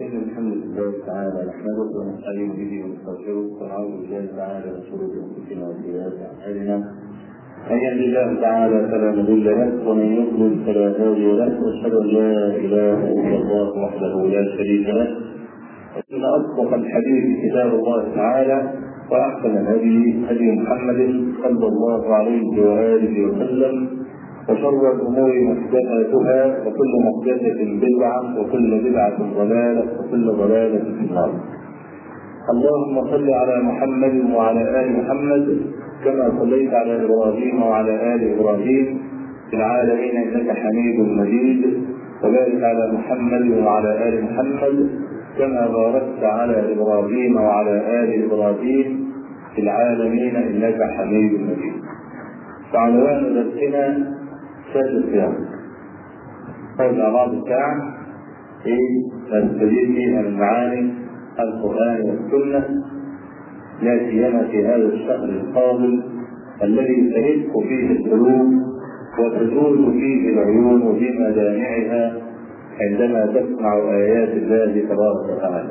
إن الحمد لله تعالى نحمده ونستعين به ونستغفره ونعوذ بالله تعالى من شرور أنفسنا وسيئات أعمالنا من يهد الله تعالى فلا مضل له ومن يضلل فلا هادي له واشهد ان لا اله الا الله وحده لا شريك له وان اصدق الحديث كتاب الله تعالى واحسن الهدي هدي محمد صلى الله عليه واله وسلم وشر الامور محدثاتها وكل محدثه بدعه وكل بدعه ضلاله وكل ضلاله في النار. اللهم صل على محمد وعلى ال محمد كما صليت على ابراهيم وعلى ال ابراهيم في العالمين انك حميد مجيد وبارك على محمد وعلى ال محمد كما باركت على ابراهيم وعلى ال ابراهيم في العالمين انك حميد مجيد. فعنوان درسنا شهر الصيام. قول بعض الساعة في تستجيب المعاني القرآن والسنة لا سيما في هذا الشهر الفاضل الذي تهف فيه القلوب وتزول فيه العيون بمجامعها عندما تسمع ايات الله تبارك وتعالى.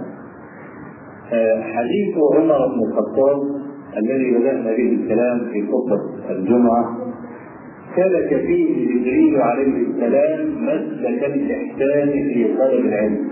حديث عمر بن الخطاب الذي بدانا به الكلام في خطبه الجمعه سلك فيه جبريل عليه السلام مسلك الاحسان في طلب العلم.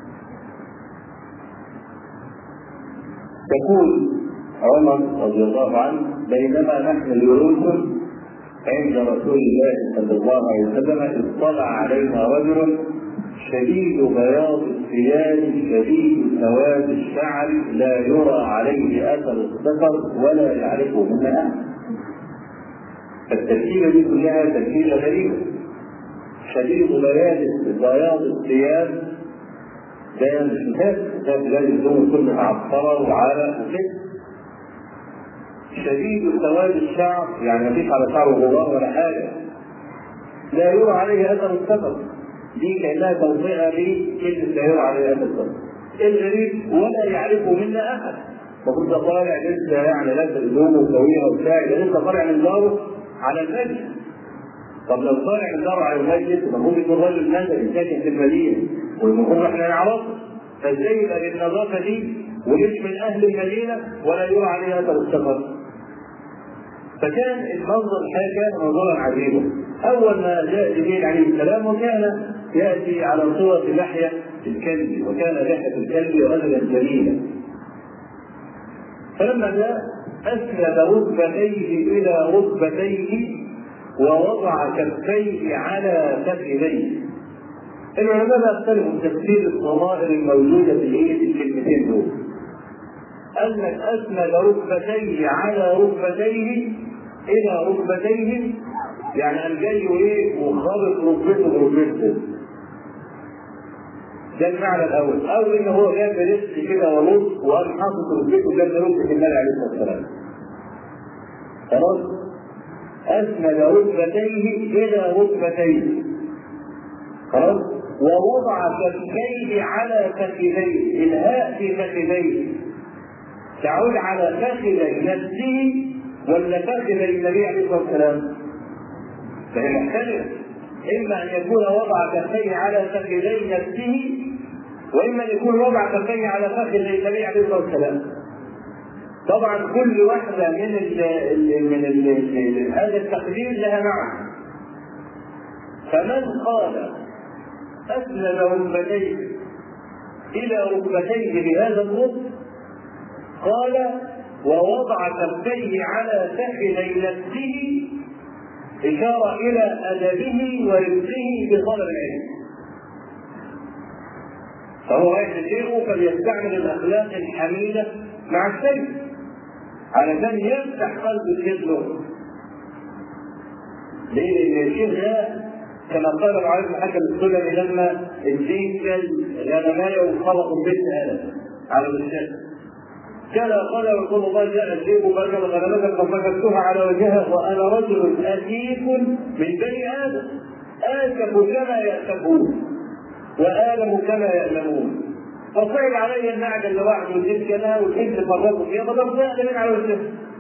يقول عمر رضي الله عنه بينما نحن جلوس عند رسول الله صلى الله عليه وسلم اطلع علينا رجل شديد بياض الثياب شديد سواد الشعر لا يرى عليه اثر السفر ولا يعرفه منا احد فالتركيبه دي كلها تركيبه غريبه شديد بياض بياض الثياب ده مش مثال ده لازم يكون كل معصره وعرق وكده شديد سواد الشعر يعني ما فيش على شعره غبار ولا حاجه لا يرى عليه اثر السفر دي كانها توضيحه لكلمه لا يرى عليه اثر السفر الغريب ولا يعرفه منا احد المفروض ده طالع لسه يعني لابس هدومه طويله وبتاع ده لسه طالع من داره على المسجد طب لو طالع من داره على المسجد المفروض يكون راجل مدني ساكن في المدينه والمفروض احنا نعرفه فازاي يبقى بالنظافه دي ومش من اهل المدينه ولا يرى عليه اثر السفر فكان المنظر الحقيقه كان منظرا عجيبا اول ما جاء جبريل عليه السلام وكان ياتي على صوره لحيه الكلب وكان لحيه الكلب رجلا جميلا فلما جاء اسند ركبتيه الى ركبتيه ووضع كفيه على فخذيه العلماء يختلفوا في تفسير الضمائر الموجوده في الايه في الكلمتين دول قال لك اسند ركبتيه على ركبتيه الى ركبتيه يعني قام جاي ايه وخابط ركبته بركبته ده المعنى الاول او ان هو جاب رزق كده ونص وقام حاطط ركبته جنب ركبه النبي عليه الصلاه والسلام خلاص اسند ركبتيه الى ركبتيه خلاص ووضع كفيه على فخذيه الهاء في فخذيه تعود على فخذي نفسه ولا فخذي النبي عليه الصلاه والسلام؟ فهي مختلفه اما ان يكون وضع كفيه على فخذي نفسه واما ان يكون وضع كفيه على فخذي النبي عليه الصلاه والسلام. طبعا كل واحده من ال من ال هذا التقدير لها معنى. فمن قال اسند ركبتيه الى ركبتيه بهذا النص قال ووضع كفيه على فخذي نفسه إشارة إلى أدبه ورزقه بطلب العلم. فهو رايح لشيخه فليستعمل الأخلاق الحميدة مع الشيخ علشان يفتح قلب الشيخ له. ليه؟ لأن الشيخ ده كما قال ابو علي بن حكم السلمي لما الدين كان غنمايه وخلقوا البيت هذا على الشيخ كان قال رسول الله جاء الشيخ وبلغ غنمك ففككتها على وجهها وانا رجل اسيف من بني ادم اسف كما ياسفون والم كما يألمون فصعد علي النعجه اللي واحد والجيش كلها والجيش فرقوا فيها فضربت من على وجهها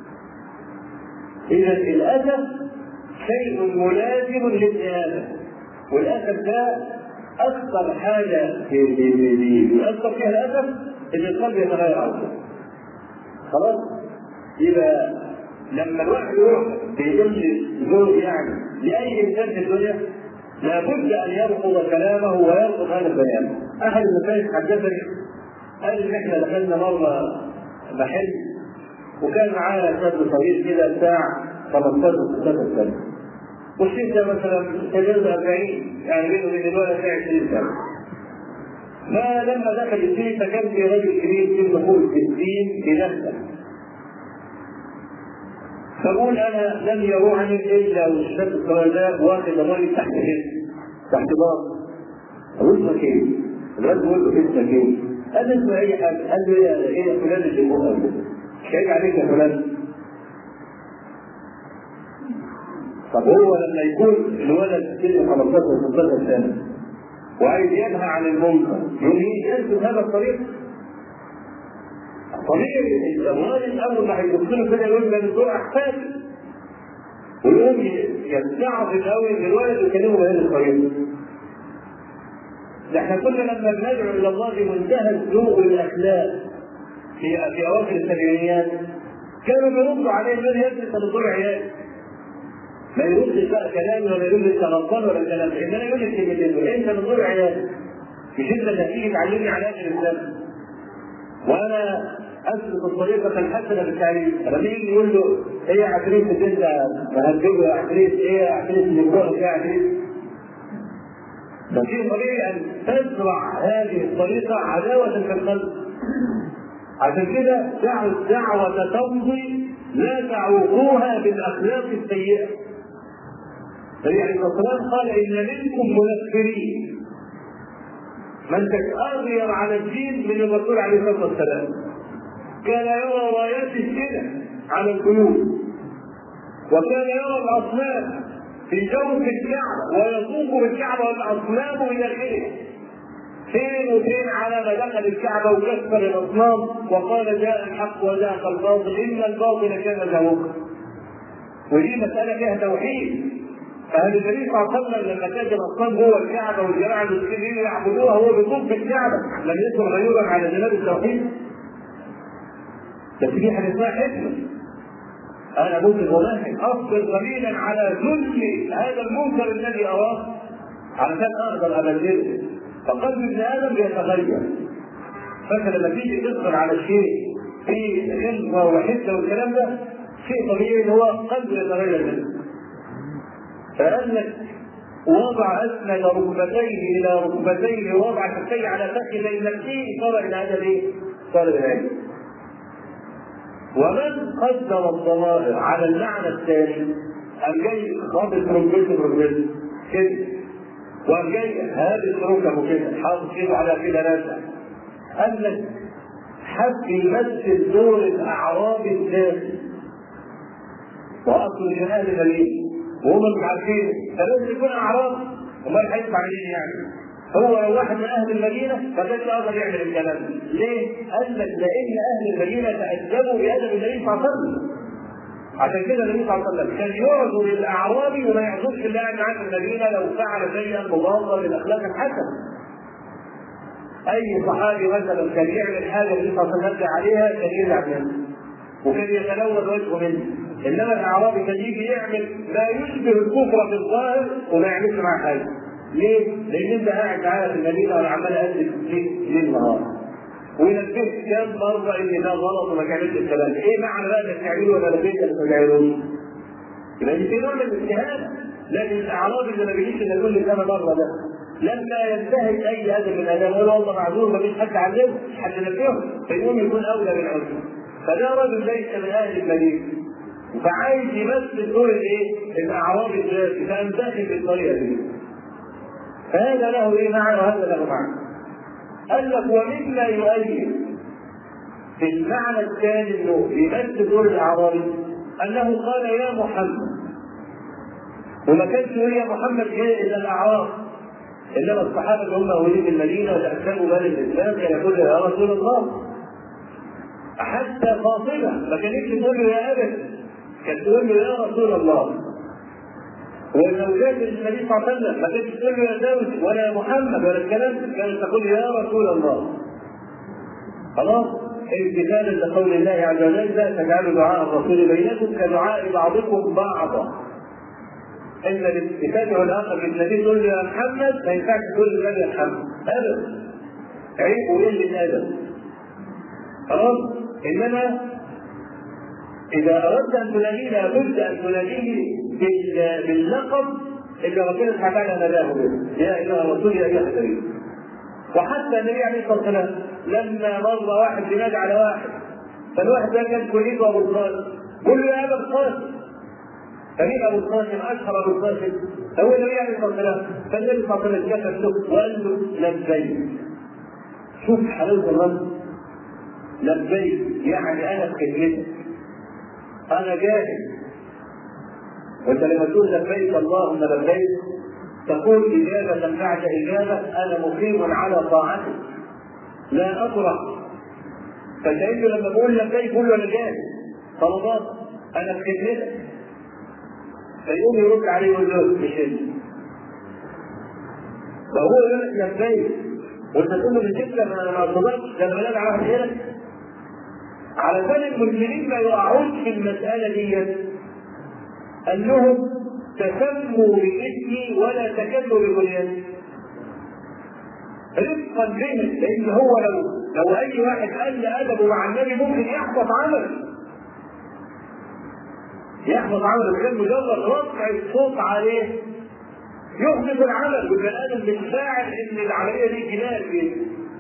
اذا الاسف شيء ملازم لابن ادم والاسف ده اكثر حاجه بيأثر فيها الاسف ان القلب يتغير على طول خلاص يبقى لما الواحد يروح بيجي زوج يعني لاي انسان في الدنيا لابد ان يرفض كلامه ويرفض هذا البيان. احد المشايخ حدثني قال ان احنا دخلنا مره محل وكان معانا شاب صغير كده بتاع 15 16 سنه. والشيخ ده مثلا تجاوز 40 يعني بينه وبين الولد 20 سنه. فلما دخل الدين فكان في رجل كبير في دخول في الدين بنفسه فقول انا لم يروعني الا والشاب الصغير ده واخد الراجل تحت كده تحت ضغط اقول اسمك ايه؟ الواد بيقول له اسمك ايه؟ قال له اسمه اي حاجه قال له ايه ايه فلان اللي فوق شايف عليك يا فلان طب هو لما يكون الولد سنه 15 16 سنه وعايز ينهى عن المنكر يقوم يجلس هذا الطريق طبيعي الوالد اول ما هيبص له كده يقول ده دول احفادي ويقوم يستعظم قوي ان الولد يكلمه بهذه الطريقه ده احنا كنا لما بندعو الى الله بمنتهى الذوق والاخلاق في في اواخر السبعينيات كانوا بيردوا عليه يقول يا ابني انت بتضر عيالك ما يردش بقى كلام ولا يقول لي انت غلطان ولا كلام انما يقول لي كلمتين دول انت بتضر عيالك مش انت اللي هتيجي تعلمني على هذا الاسلام وانا اسلك الطريقه الحسنه بالتعليم لما يجي يقول له ايه يا عفريت اللي انت مهدده يا عفريت ايه يا عفريت اللي جواك يا عفريت ففي طبيعي ان تزرع هذه الطريقه عداوه في القلب عشان كده دعوا الدعوة تمضي لا تعوقوها بالأخلاق السيئة. النبي عليه الصلاة والسلام قال إن منكم منفرين. من تتأغير على الدين من الرسول عليه الصلاة والسلام. كان يرى رايات الزنا على القلوب. وكان يرى الأصنام في جوف الكعبة ويطوف بالكعبة والأصنام إلى الإله. فين وفين على ما دخل الكعبه وكسر الاصنام وقال جاء الحق وزهق الباطل ان الباطل كان زهوقا. ودي مساله فيها توحيد. فهل النبي صلى الله عليه وسلم لما كانت الاصنام جوه الكعبه والجماعه المسلمين يعبدوها هو بيطوف بالكعبه لم يكن غيورا على جناب التوحيد؟ بس دي حاجه اسمها حكمه. انا ممكن واحد اصبر قليلا على ذل هذا المنكر الذي اراه علشان اقدر ابدله فقلب ابن ادم بيتغير فانت لما تيجي تصبر على الشيء في غلظه وحده والكلام ده شيء طبيعي ان هو قلبه يتغير منه فقال لك وضع اسند ركبتيه الى ركبتيه ووضع كفيه على فخذي نفسه صار الى هذا الايه؟ صار الى هذا ومن قدر الضمائر على المعنى الثاني قام جاي خابط ركبته بركبته كده وقام جاي هابط ركبه كده حاطط ايده على كده راسع قال لك حب يمثل دور الاعراب الناس واصل جمال غريب وهم مش عارفين فلازم يكون اعراب امال هيدفع منين يعني؟ هو لو واحد من اهل المدينه ما كانش يقدر يعمل الكلام ده، ليه؟ قال لك لان اهل المدينه تادبوا بادب النبي صلى الله عليه وسلم. عشان كده النبي صلى الله عليه وسلم كان يعذر للاعرابي وما يعذرش اللي قاعد معاه في المدينه لو فعل شيئا مضادا للاخلاق الحسنه. اي صحابي مثلا كان يعمل حاجه النبي صلى الله عليه وسلم عليها كان يزعل منه. وكان يتلون وجهه منه. انما الاعرابي كان يجي يعمل ما يشبه الكفر في الظاهر وما يعملش معاه حاجه. ليه؟ لان انت قاعد معايا في المدينه وانا عمال اقلب فيك ليل نهار. ونبهت كام مره ان ده غلط وما تعملش الكلام ايه معنى بقى انك تعمله ولا لبيت انك ما تعملوش؟ يبقى دي في نوع من الاجتهاد لكن الاعرابي اللي ما بيجيش الا كل سنه مره ده لما ينتهي اي ادب من الاداب يقول والله معذور ما فيش حد علمه حد نبهه فيقوم يكون اولى بالعذر فده رجل ليس من اهل المدينه فعايز يمثل دور الايه؟ الاعرابي الذاتي فانتهي بالطريقه دي فهذا له ايه معنى وهذا له معنى قال لك ومما يؤيد في المعنى الثاني انه يمثل دور الاعرابي انه قال يا محمد وما كانش يقول يا محمد جاء الى الاعراب انما الصحابه اللي هم موجودين في المدينه وتاسلموا بال الاسلام كان يقول يا رسول الله حتى فاطمه ما كانتش تقول له يا ابت كانت تقول له يا رسول الله وزوجات النبي صلى الله عليه وسلم ما كانتش تقول له يا زوجي ولا يا محمد ولا الكلام ده كانت تقول يا رسول الله خلاص امتثالا لقول الله عز وجل لا تجعلوا دعاء الرسول بينكم كدعاء بعضكم بعضا ان تتبع الاخر للنبي تقول له يا محمد ما ينفعش تقول للنبي يا محمد ابدا عيب وقله ادب خلاص انما اذا اردت ان تناديه لابد ان تناديه باللقب اللي ربنا سبحانه وتعالى ناداه به يا ايها الرسول يا ايها النبي وحتى النبي عليه الصلاه والسلام لما مر واحد بينادي على واحد فالواحد ده كان كليته ابو القاسم قل له يا ابا القاسم فمين ابو القاسم اشهر ابو القاسم هو النبي عليه الصلاه والسلام فالنبي صلى الله عليه وسلم كتب له وقال له لبيك شوف حلاوه الرد لبيك يعني انا في خدمتك انا جاهز وانت لما تقول لبيك اللهم لبيك تقول إجابة بعد إجابة أنا مقيم على طاعتك لا أطرح فكأنه لما بقول لبيك قول له أنا جاهز طلبات أنا في خدمتك فيقوم يرد عليه ويقول له مش انت فهو يقول لك لبيك وانت تقول له مش انت ما ما اقتضتش ده انا على واحد غيرك علشان المسلمين ما يقعوش في المسألة دي قال لهم تسموا باسمي ولا تكلوا ببنياني رفقا به لان هو لو لو اي واحد قل ادبه مع النبي ممكن يحبط عمله يحبط عمله كان مجرد رفع الصوت عليه يحدث العمل والبني ادم مش فاعل ان العمليه دي جنان فيه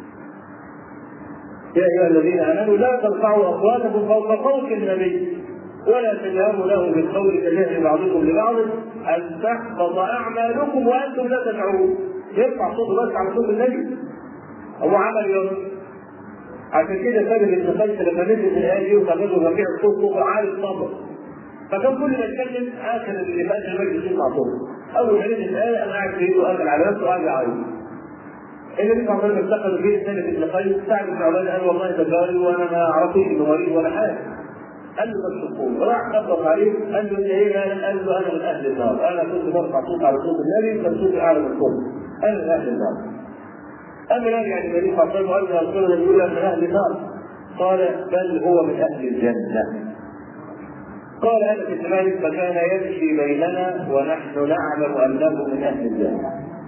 يا ايها الذين امنوا لا ترفعوا اصواتكم فوق صوت النبي ولا تجهروا له بالقول كجهر بعضكم لبعض ان تحبط اعمالكم وانتم لا تدعون يرفع صوته بس على صوت النبي هو عمل يوم عشان كده ثابت بن قيس لما نزلت الايه دي وخرجوا رفيع الصوت صوته عالي الصبر فكان كل ما يتكلم اخر اللي فات المجلس يسمع صوته اول ما نزلت الايه انا قاعد في ايده قافل على نفسه وقاعد يعيط النبي صلى الله عليه وسلم اتخذ فيه ثابت بن قيس سعد بن عباده قال والله ده جاري وانا ما اعرفش انه مريض ولا حاجه قال له بس تقول راح خبط عليه قال له انت ايه قال له انا من اهل النار انا كنت برفع صوت على صوت النبي كان صوتي اعلى من صوته انا من اهل النار اما لا يعني النبي صلى الله عليه وسلم قال له رسول الله يقول من اهل النار قال بل هو من اهل الجنه قال انس بن مالك فكان يمشي بيننا ونحن نعلم انه من اهل الجنه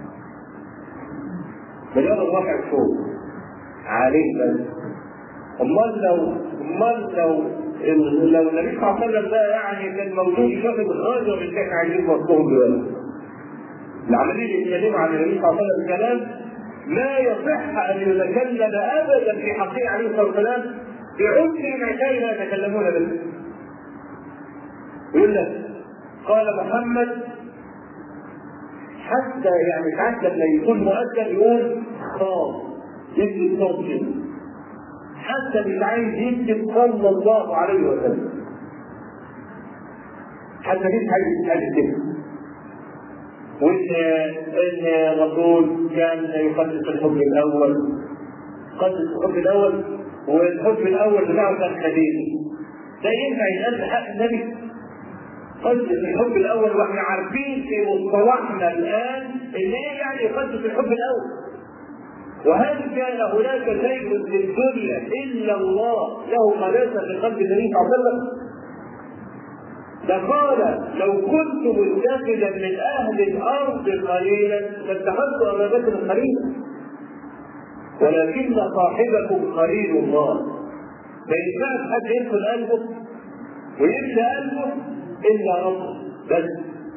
مجرد رفع الصوت عليه بس امال لو امال لو لو النبي صلى الله عليه وسلم ده يعني كان موجود شاف الغايه من كان عايزين وصلهم دلوقتي. العمليه اللي بيتكلموا عن النبي صلى الله عليه وسلم كلام لا يصح ان يتكلم ابدا في حقه عليه الصلاه والسلام بعمق ما كانوا يتكلمون به. يقول لك قال محمد حتى يعني ساعات لما يكون مؤدب يقول خاص يكتب صوت كده حتى مش عايز يكتب صلى الله عليه وسلم حتى مش عايز يتقال كده وان ان الرسول كان يقدس الحب الاول قدس الحب الاول والحب الاول بتاعه كان خديجه ده ينفع يتقال في حق النبي قدس الحب الاول واحنا عارفين في مصطلحنا الان ان ايه يعني يقدس الحب الاول وهل كان هناك شيء في الدنيا الا الله له قداسه في قلب النبي صلى الله عليه وسلم؟ لقال لو كنت متخذا من اهل الارض قليلا لاتخذت ابا بكر خليلا ولكن صاحبكم خليل الله ما ينفعش حد يدخل قلبه ويمشي قلبه الا ربه بس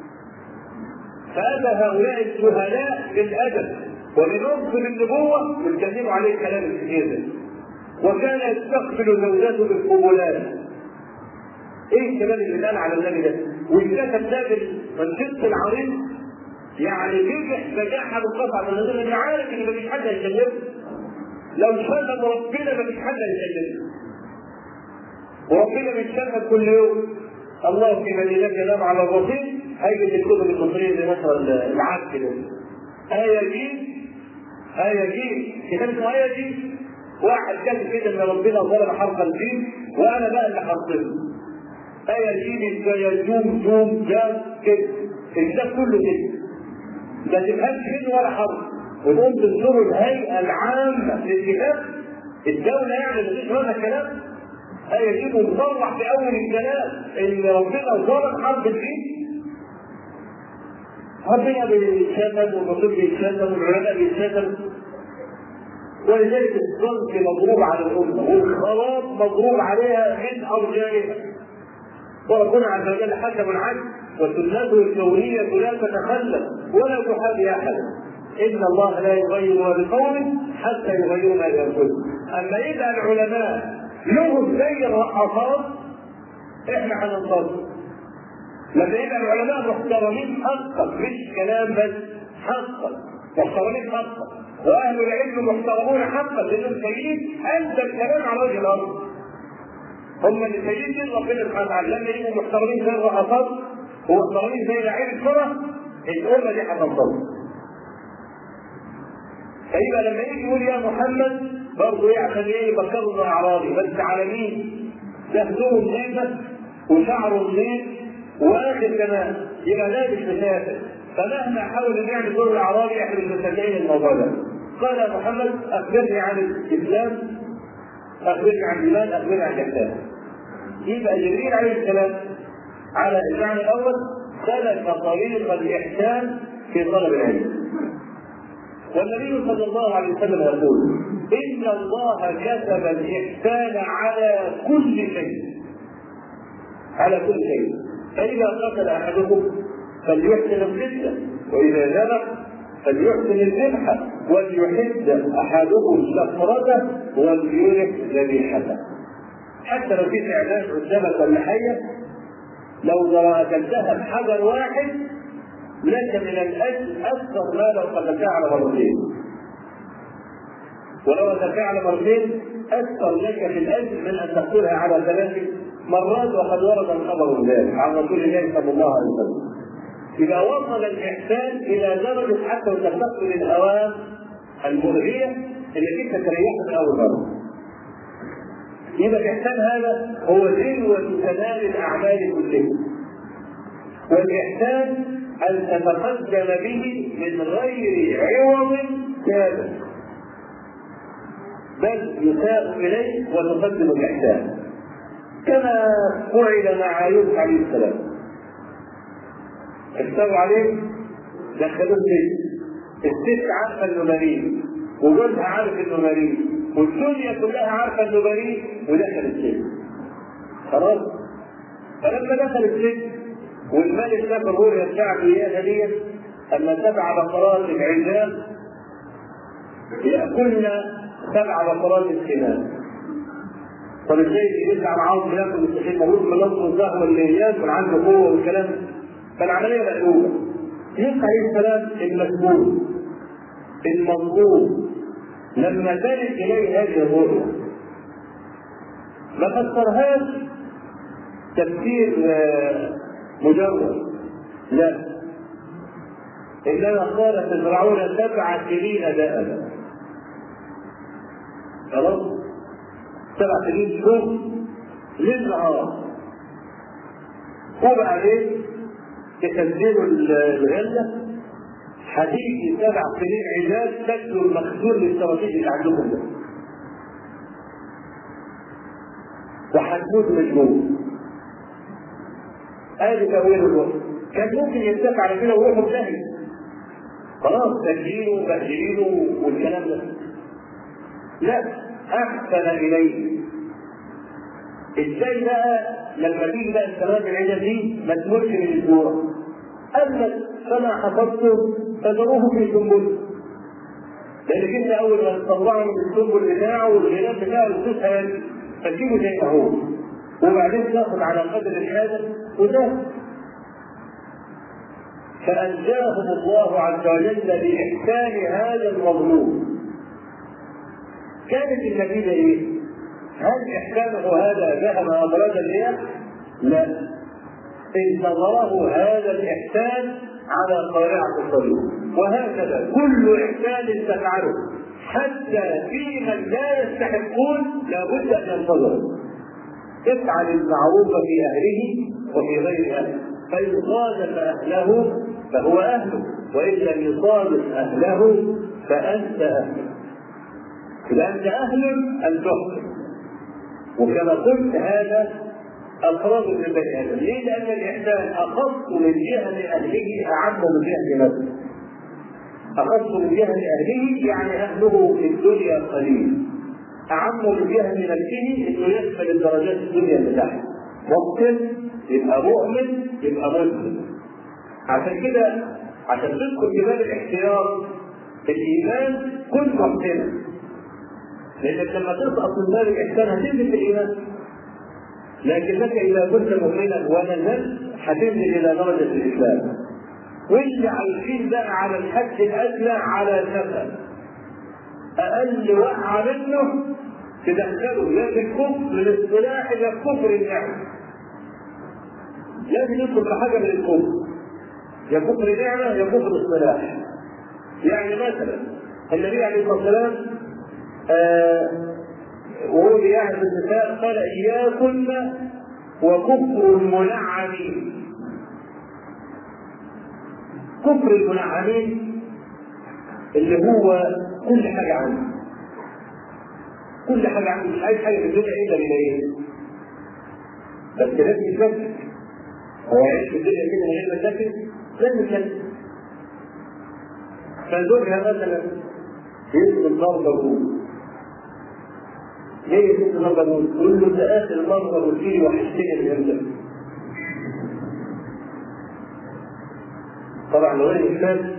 فاتى هؤلاء الجهلاء بالادب وبنصف النبوة يتكلموا عليه الكلام الكثير ده وكان يستقبل زوجته بالقبلات ايه الكلام اللي قال على النبي ده؟ والكتب ده بالشق العريض يعني بيجح بجاحة بالقطع من النظر اللي عارف ان مفيش حد هيكلمه لو شتم ربنا مفيش حد هيكلمه وربنا بيتشهد كل يوم الله في مدينتك نام على الرصيد هيجي في الكتب المصريه زي مثلا العبد كده آية جيم آية جيم كتاب اسمه آية جيم واحد كاتب كده ان ربنا ظلم حرف الجيم وانا بقى اللي حرفته آية جيم يجوم جوم جام كده الكتاب كله كده ما تفهمش منه ولا حرف وتقوم تنظروا الهيئه العامه للكتاب الدوله يعني اللي مفيش منها كلام هي دي مصرح في اول الكلام ان ربنا ظلم حرب الدين ربنا بيتشتم والرسول بيتشتم والعلماء بيتشتم ولذلك الظلم مضروب على الامه والخراب مضروب عليها من ارجائها وربنا عز وجل حكم العدل وسنته الكونيه لا تتخلف ولا تحابي احدا ان الله لا يغير ما بقوم حتى يغيروا ما بانفسهم اما اذا العلماء لهم زي الرقصات احنا هننتصر لما يبقى العلماء محترمين حقا مش كلام بس حقا محترمين حقا واهل العلم محترمون حقا لانهم سيدين انت الكلام على وجه الارض هم اللي سيدين ربنا سبحانه وتعالى لما يبقوا محترمين زي الرقصات ومحترمين زي لعيب الكره الامه دي هتنتصر فيبقى لما يجي يقول يا محمد برضه ايه عشان ايه يفكروا اعراضي بس على مين؟ دهنهم نيفه وشعره نيف واخر كمان يبقى لابس مسافر فمهما حاول ان يعمل دور الاعرابي احنا مش مصدقين الموضوع ده قال يا محمد اخبرني عن الاسلام اخبرني عن الايمان اخبرني عن الاحسان يبقى جبريل عليه السلام على المعنى الاول سلك طريق الاحسان في طلب العلم والنبي صلى الله عليه وسلم يقول ان الله كتب الاحسان على كل شيء على كل شيء فاذا قتل احدكم فليحسن القتله واذا ذبح فليحسن الذبح وليحد احدكم شفرته وليرح ذبيحته حتى لو في اعلان قدامك ولا حيه لو قتلتها بحجر واحد لك من الاجر اكثر ما لو قتلتها على مرتين ولو قتلتها على مرتين اكثر لك في الاجر من ان تقتلها على ثلاث مرات وقد ورد الخبر ذلك عن رسول الله صلى الله عليه وسلم اذا وصل الاحسان الى درجه حتى تستقبل الاوام المؤذيه اللي انت تريحها من اول مره يبقى الاحسان هذا هو ذروه كمال الاعمال كلها والاحسان ان تتقدم به من غير عوض ثابت بل يساء اليه وتقدم الاحسان كما فعل مع ايوب عليه السلام استوى عليه دخلوه السجن الست عارفه انه بريء وجوزها عارف انه بريء والدنيا كلها عارفه انه بريء ودخل السجن خلاص فلما دخل السجن والملك شاف الرؤيا بتاعته اياها ديت اما سبع بقرات عجاب ياكلن سبع بقرات السنان طب ازاي يرجع معاهم ياكل مستحيل موجود من نصر الظهر اللي ياكل عنده قوه والكلام فالعمليه مقلوبه يوسف عليه السلام المسبوق المنظور لما كانت اليه هذه الرؤيا ما فسرهاش تفسير مجرد لا انما قال تزرعون سبع سنين دأبا خلاص سبع سنين شهور للنهار وبعدين تكنزلوا الغله هتيجي سبع سنين علاج تاكلوا المخزون الاستراتيجي اللي عندكم ده وهتموت مجنون ادي تأويل الوقت كان ممكن يتفق على كده ويروحوا في خلاص تسجيله وتأجيله والكلام ده لا احسن اليه ازاي بقى لما تيجي بقى السماء العيله دي ما تموتش من الجوع قال لك فما حفظتم فذروه في سنبله لانك انت اول ما تطلعه من السنبل بتاعه والغلاف بتاعه الفلوس فتجيبه زي ما هو وبعدين تاخذ على قدر الحاجه وده فأنجاهم الله عز وجل بإحسان هذا المظلوم كانت النتيجة إيه؟ هل إحسانه هذا ذهب أبراج الرياح؟ لا انتظره هذا الإحسان على قارعة الطريق وهكذا كل إحسان تفعله حتى في من لا يستحقون لابد أن ينتظر افعل المعروف في أهله وفي غير أهله فإن خالف أهله فهو أهله وإن لم يصادف أهله فأنت أهله إذا أنت أهل أن تحسن وكما قلت هذا أقرب من بني آدم ليه؟ لأن الإحسان أخص من جهة أهله أعم من جهة نفسه أخص من جهة أهله يعني أهله في الدنيا قليل أعم من جهة نفسه إنه يقبل الدرجات الدنيا بتاعته مقتل يبقى مؤمن يبقى مسلم عشان كده عشان تدخل في باب الاحتياط الايمان كن محسنا لانك لما تسقط من باب الاحسان هتنزل في الايمان لكنك اذا كنت مؤمنا ونزلت هتنزل الى درجه الاسلام واللي عايشين بقى على الحد الادنى على سفر اقل وقعه منه تدخله يا في الكفر الاصطلاح الى كفر النعمه لازم يدخل في حاجه من الكفر يا كفر نعمه يا كفر اصطلاح يعني مثلا النبي عليه الصلاه والسلام آه وهو بيعهد النساء قال اياكن وكفر المنعمين كفر المنعمين اللي هو كل حاجه عنده كل حاجه عنده مش عايز حاجه في الدنيا الا بالايه بس لازم يتمسك هو يعيش في الدنيا كده من غير مشاكل لازم يتمسك فزوجها مثلا يسلم ضربه ابوه ليه يسلم ضربه ابوه؟ يقول له ده اخر مره قلت لي وحشتني اليوم ده طبعا لو انا انسان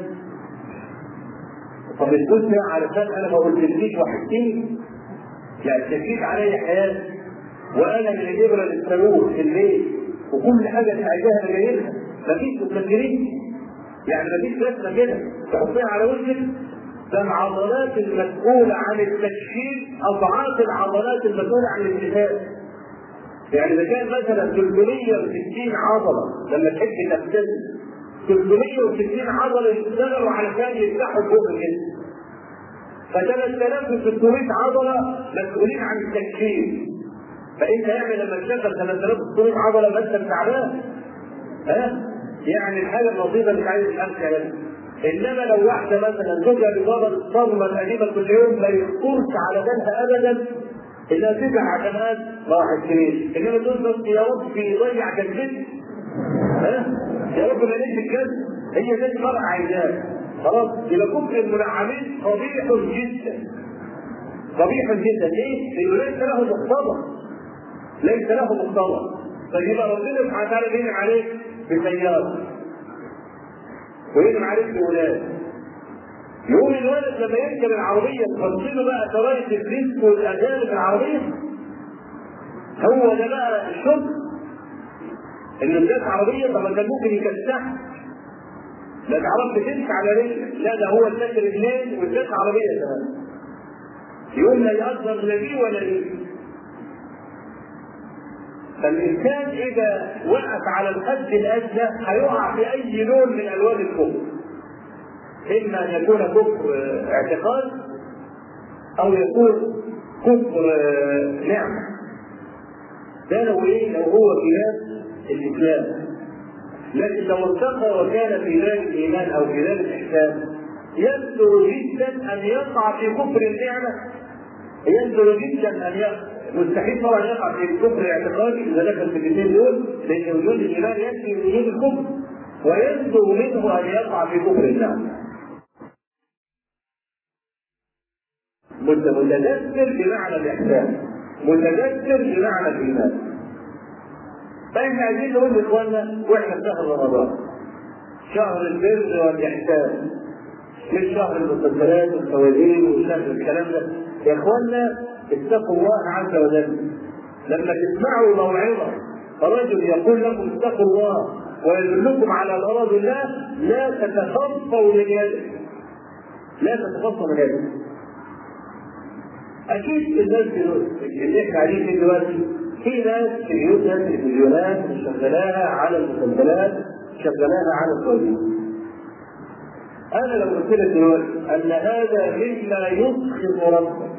طب اسكتني علشان انا ما قلتليش وحشتني يعني تكيت علي حياتي وانا من الابره للصاروخ في الليل وكل حاجه انت عايزاها انا جايبها مفيش مستكبرين يعني مفيش رسمه كده تحطيها على وشك ده العضلات المسؤولة عن التكشيف أضعاف العضلات المسؤولة عن الالتفات. يعني إذا كان مثلا 360 عضلة لما تحب تبتسم 360 عضلة يشتغلوا علشان يفتحوا فوق الجسم. ف 3600 عضلة مسؤولين عن التكشيف. فأنت يعني لما تشغل 3600 عضلة ما أنت تعبان. ها؟ يعني الحاجة البسيطة مش عايز تمشي انما لو واحده مثلا زوجها ببابا الصدمه القديمه كل يوم لا يخطرش على بالها ابدا انها تسع عشمات ما حسنيش انما تقول بس يا رب يضيع كلمتي ها يا رب ما نجي الكذب هي دي المرأة عايزاه خلاص يبقى كفر المنعمين قبيح جدا قبيح جدا ليه؟ لانه ليس له مقتضى ليس له مقتضى فيبقى ربنا سبحانه وتعالى بينعم عليك بسيارة وينعم عليك بولاد يقول الولد لما يركب العربية تحط له بقى شرايط الديسك والأغاني في العربية هو ده بقى الشرب إن الناس عربية طب كان ممكن يكسحها لا تعرفش تمشي على رجلك لا ده هو اداك رجلين واداك عربية كمان يقول لا يقدر لا دي ولا دي فالإنسان إذا وقف على الحد الأدنى هيقع في أي لون من ألوان الكفر. إما أن يكون كفر اعتقاد أو يكون كفر نعمة. ده لو إيه؟ لو هو خلاف الإسلام. لكن لو ارتقى وكان في باب الإيمان أو في باب الإحسان يندر جدا أن يقع في كفر النعمة يندر جدا أن يقع مستحيل طبعا يقع في الكفر الاعتقادي اذا دخل في الاثنين دول لان وجود الايمان يكفي وجود الكفر ويصدر منه ان يقع في كفر الله. متذكر بمعنى الاحسان متذكر بمعنى الايمان. فاحنا عايزين نقول لاخواننا واحنا في شهر رمضان شهر البر والاحسان مش شهر المسلسلات والفوازير وشهر الكلام ده يا اخواننا اتقوا الله عز وجل لما تسمعوا موعظه رجل يقول لكم اتقوا الله ويدلكم على غرض الله لا تتخطوا من يده لا تتخطوا من يده اكيد الناس اللي احنا عليه دلوقتي في ناس في بيوتها تلفزيونات شغلاها على المسلسلات شغلاها على الفوازير انا لو قلت لك دلوقتي ان هذا مما يسخط ربك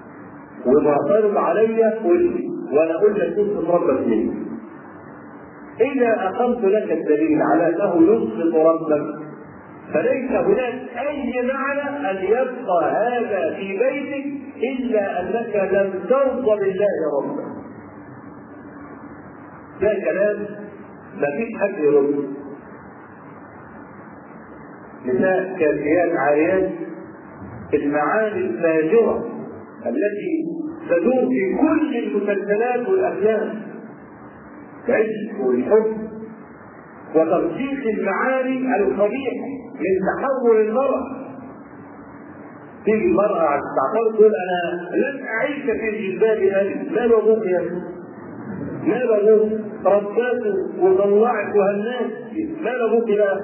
ومعترض عليا قل لي وانا اقول لك كنت ربك ليه إذا أقمت لك الدليل على أنه يسقط ربك فليس هناك أي معنى أن يبقى هذا في بيتك إلا أنك لم ترضى بالله ربا. ده كلام ما فيش حد يرد. نساء كافيات عاريات المعاني الفاجرة التي تدور في كل المسلسلات والأفلام العشق والحب وترسيخ المعاني القبيحة من تحول المرأة تيجي المرأة تعترض تقول أنا لن أعيش في جلباب أبي ما بابوك يا ابني ما بابوك رباته وطلعت وهناك ما بابوك لا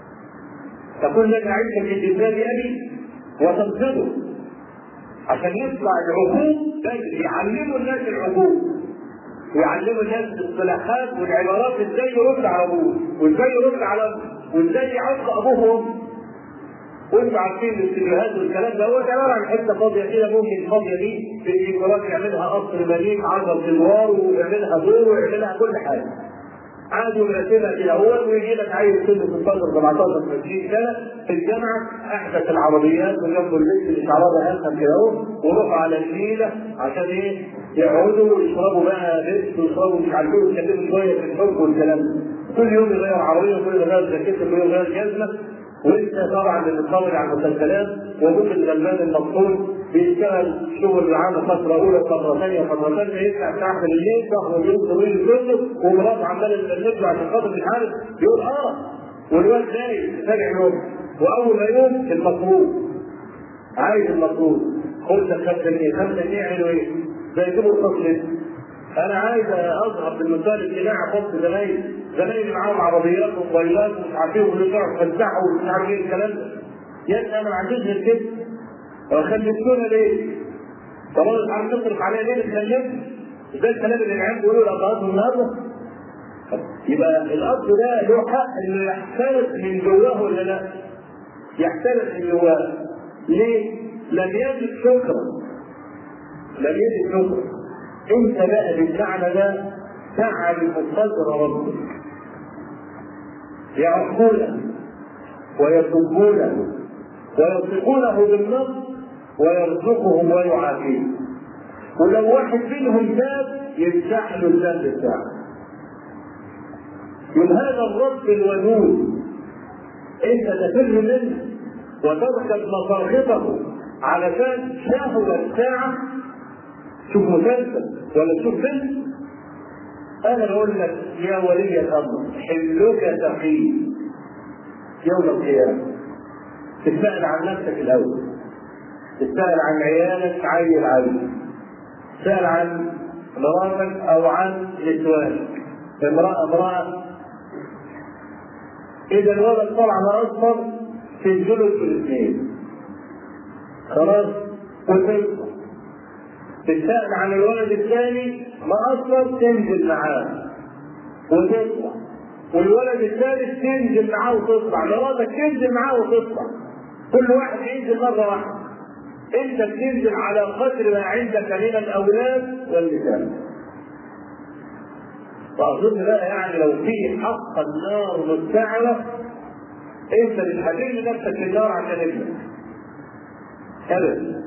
تقول لن أعيش في جلباب أبي وتنقذه عشان يطلع العقوق يعلموا الناس العقوق ويعلموا الناس الاصطلاحات والعبارات ازاي يرد على ابوه وازاي يرد على ابوه وازاي يعق ابوهم وانتوا عارفين الاستديوهات والكلام ده هو عباره عن حته فاضيه كده ممكن الفاضيه دي في الديكورات يعملها قصر مليك 10 ادوار ويعملها دور ويعملها كل حاجه. عادي ويرتبها كده هو ويجي لك عيل سنه 16 17 20 سنه في الجامعه احدث العربيات وجنبه البنت اللي شعرها هلقه كده اهو وروحوا على النيله عشان ايه؟ يقعدوا ويشربوا بقى لبس ويشربوا مش عارف ايه ويتكلموا شويه في الحب والكلام ده. كل يوم يغير عربيه وكل يوم يغير جاكيته وكل يوم يغير جزمه وانت طبعا بتتفرج على المسلسلات وابوك الغلبان المبطول بيشتغل شغل عام فتره اولى فتره ثانيه فتره ثالثه يطلع الساعه بالليل صاحبه اليوم طويل كله ومراته عماله تبلغ عشان خاطر مش عارف يقول اه والواد نايم راجع يوم واول ما يقوم المطلوب عايز المطلوب خد لك 5 جنيه 5 جنيه يعملوا ايه؟ زي يجيبوا الفصل انا عايز اظهر بالمثال الاجتماعي خط زمايلي زمايلي معاهم عربيات وموبايلات ومش عارفين وبيطلعوا يتفسحوا ومش عارف ايه الكلام ده يا ابني انا ما عنديش غير كده وخلفتونا ليه؟ طبعا مش عارف تصرف عليا ليه بتخلفني؟ ده الكلام اللي العيال بيقولوا لابهاتهم النهارده يبقى الاب ده له حق انه يحترق من جواه ولا لا؟ يحترق من جواه ليه؟ لم يجد شكرا لم يجد شكرا انت بقى بالمعنى ده تعرف قدر ربك يعرفونه ويسبونه ويصدقونه بالنصر ويرزقهم ويعافيهم ولو واحد منهم تاب يفتح له الذنب بتاعه يوم هذا الرب الودود انت تفر منه وتركب مساخطه علشان شهوة ساعة شوف مسلسل ولا تشوف فيلم انا بقول لك يا ولي الامر حلك ثقيل يوم القيامه تسال عن نفسك الاول تسال عن عيالك عيل عيل تسال عن مراتك او عن نسوانك امراه امراه اذا الولد طلع على اصفر تنزلوا في الاثنين خلاص وتنزل تسأل عن الولد الثاني ما اصلا تنزل معاه وتطلع والولد الثالث تنزل معاه وتطلع مراتك تنزل معاه وتطلع كل واحد ينزل مره واحده انت بتنزل على قدر ما عندك من الاولاد والنساء واظن بقى يعني لو في حق النار مستعرة انت مش هترمي نفسك في النار عشان ابنك ابدا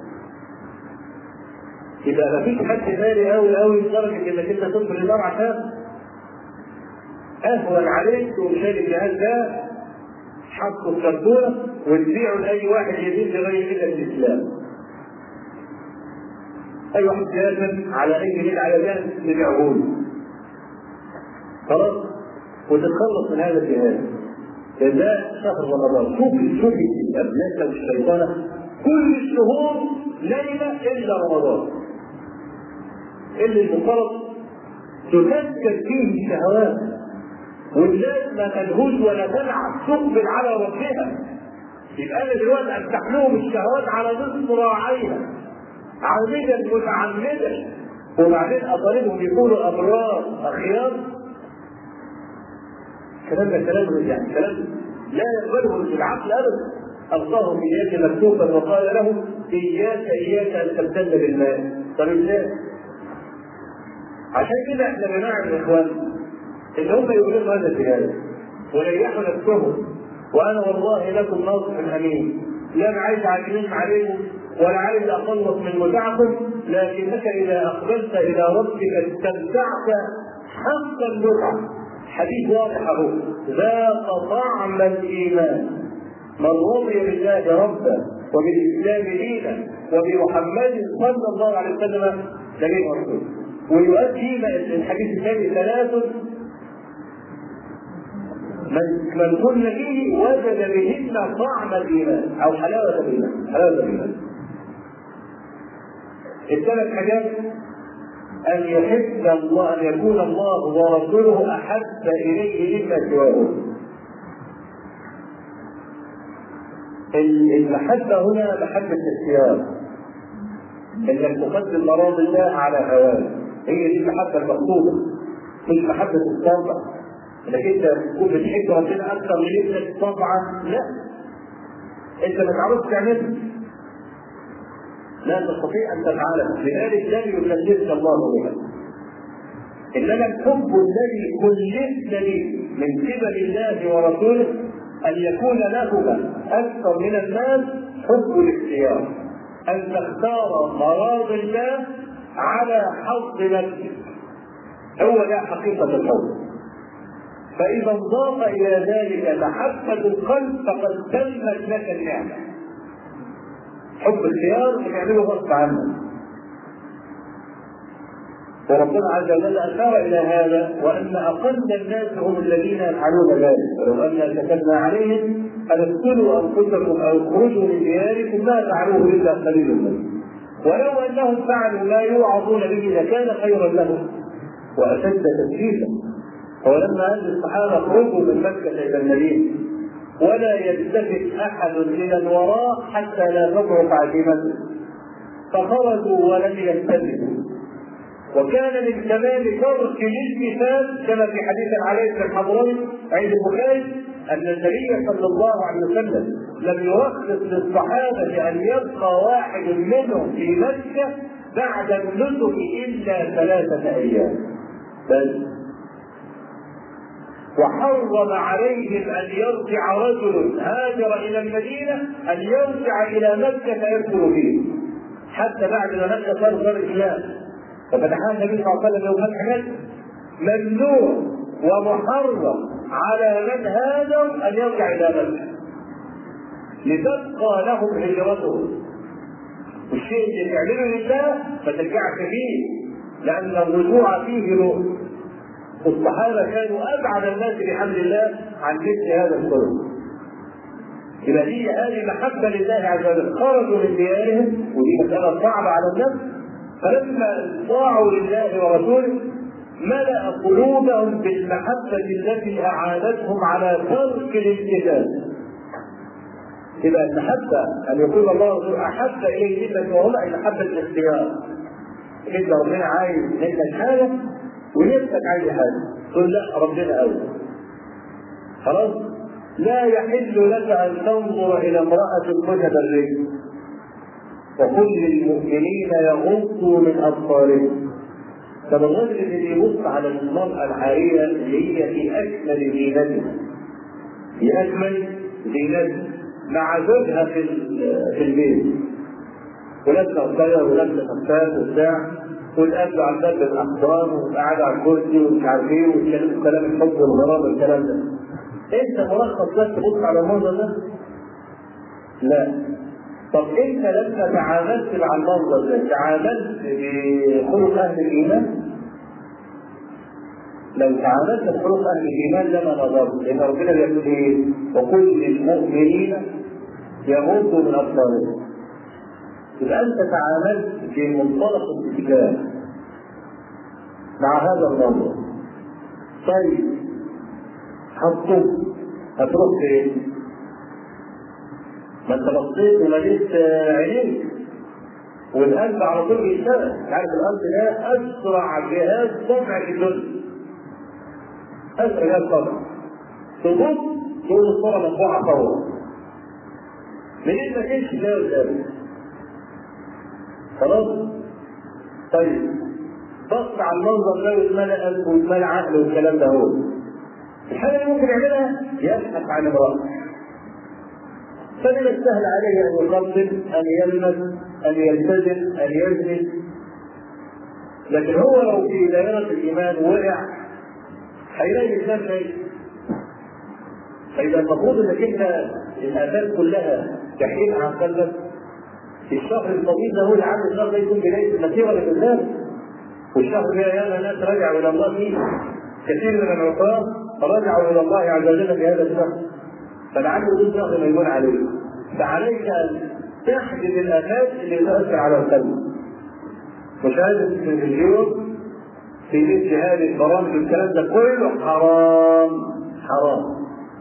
يبقى مفيش حد غالي قوي قوي لدرجه انك انت تدخل النار عشان اهون عليك تقوم شايل الجهاز ده حطه في كرتونه وتبيعه لاي واحد يزيد لغير كده في الاسلام. اي واحد جاهز على اي جنيه على جهاز نبيعه له. خلاص؟ وتتخلص من هذا الجهاز. ده شهر رمضان، شوف شوف الناس والشيطانه كل الشهور ليله الا رمضان. اللي المفترض تسكر فيه الشهوات والناس ما تلهوش ولا تلعب تقبل على ربها يبقى انا دلوقتي افتح لهم الشهوات على نصف راعيها عامدا متعمدا وبعدين اطالبهم يكونوا ابرار اخيار الكلام ده كلام يعني كلام لا يقبله العقل ابدا ألقاه في يده مكتوبا وقال له إياك إياك أن تبتل بالماء طب ازاي؟ عشان كده احنا يا جماعه الاخوان ان هم يقولون هذا الزياده وريحوا نفسهم وانا والله لكم ناصح امين لا انا عايز اعلم عليكم ولا عايز اخلص من متعكم لكنك اذا اقبلت الى ربك استمتعت حق المتعه حديث واضح اهو ذاق طعم الايمان من رضي بالله ربا وبالاسلام دينا وبمحمد صلى الله عليه وسلم نبي ورسوله ويؤدي الحديث الثاني ثلاث من من كن فيه وجد بهن طعم الايمان او حلاوه الايمان حلاوه الايمان الثلاث حاجات ان يحب الله ان يكون الله ورسوله احب اليه مما سواه المحبة هنا محبة الاختيار انك تقدم مراضي الله على هواه هي دي المحبة المقصودة مش محبة الطبع انك انت تكون بتحب ربنا اكثر من ابنك طبعا لا انت ما تعرفش تعملها لا تستطيع ان تفعلها لذلك لم يكلفك الله بها انما الحب الذي كلفت به من قبل الله ورسوله ان يكون لهما اكثر من الناس حب الاختيار ان تختار مراضي الله على حظ نفسك هو ده حقيقه الحب فإذا انضاف إلى ذلك محبة القلب فقد تمت لك النعمة. حب الخيار بتعمله غصب عنك. وربنا عز وجل أشار إلى هذا وأن أقل الناس هم الذين يفعلون ذلك، ولو أن كتبنا عليهم أن اقتلوا أنفسكم أو اخرجوا من دياركم ما فعلوه إلا قليل منهم. ولو أنهم فعلوا ما يوعظون به لكان خيرا لهم وأشد تثبيتا ولما قال للصحابة اخرجوا من مكة إلى المدينة ولا يلتفت أحد إلى الوراء حتى لا تضعف عزيمته فخرجوا ولم يلتفتوا وكان من كمال ترك الالتفات كما في حديث علي بن الحضرمي عند البخاري ان النبي صلى الله عليه وسلم لم يرخص للصحابه ان يبقى واحد منهم في مكه بعد النسك الا ثلاثه ايام بل وحرم عليهم ان يرجع رجل هاجر الى المدينه ان يرجع الى مكه فيدخل فيه حتى بعد ما مكه صار صار الاسلام ففتحها النبي صلى الله عليه وسلم يوم فتح مكه ممنوع ومحرم على من هاجر ان يرجع الى مكه لتبقى لهم هجرتهم والشيء اللي تعمله لله ما ترجعش فيه لان الرجوع فيه نور الصحابه كانوا ابعد الناس بحمد الله عن مثل هذا الخلق. يبقى دي هذه محبه لله عز وجل خرجوا من ديارهم ودي مساله صعبه على النفس فلما طاعوا لله ورسوله ملأ قلوبهم بالمحبة التي أعانتهم على ترك الالتزام. يبقى المحبة أن يكون الله ورسوله أحب إليه مما سواهما أي محبة الاختيار. أنت ربنا عايز منك حاجة ونفسك عايز حاجه تقول لا ربنا اولى خلاص لا يحل لك ان تنظر الى امراه متبرجه وقل للمؤمنين يغضوا من ابصارهم طب الرجل اللي يبص على المرأة العارية اللي هي في أكمل زينتها في أكمل زينتها مع زوجها في في البيت ولابسة قصير ولابسة خفاف وبتاع والاب عمال بالاحضان وقاعد على الكرسي ومش عارف ايه ويتكلموا كلام الحب والغرام والكلام ده. انت مرخص بس تبص على المنظر ده؟ لا. طب انت لما تعاملت مع المنظر ده تعاملت بخلق اهل الايمان؟ لو تعاملت بخلق اهل الايمان لما نظرت لان ربنا بيقول ايه؟ وكل المؤمنين يغضوا من ابصارهم. يبقى انت تعاملت في منطلق الاتجاه مع هذا الموضوع طيب هتطب هتروح فين؟ ما انت بصيت ولقيت عينيك والقلب على طول بيشتغل عارف القلب ده اسرع جهاز طبع في الدنيا اسرع جهاز طبع تبص تقول الصوره مطبوعه فورا منين ما تمشي تلاقي قدامك خلاص طيب بص على المنظر ده واتملى قلبه واتملى عقله والكلام ده هو الحاجه اللي ممكن يعملها يبحث عن امراه فمن السهل عليه ان يقبل ان يلمس ان يلتزم ان يزني لكن هو لو في دائره الايمان وقع هيلاقي الانسان شيء فاذا المفروض انك انت الافات كلها تحيد عن قلبك في الشهر الطويل ده هو اللي عامل الشهر ده يكون بدايه المسيره للناس والشهر ده ياما ناس رجعوا الى الله فيه كثير من العصاه رجعوا الى الله عز وجل في هذا الشهر فلعله دون شهر ميمون عليه فعليك ان تحجب الافات اللي تؤثر على القلب مشاهده التلفزيون في مثل هذه البرامج والكلام ده كله حرام حرام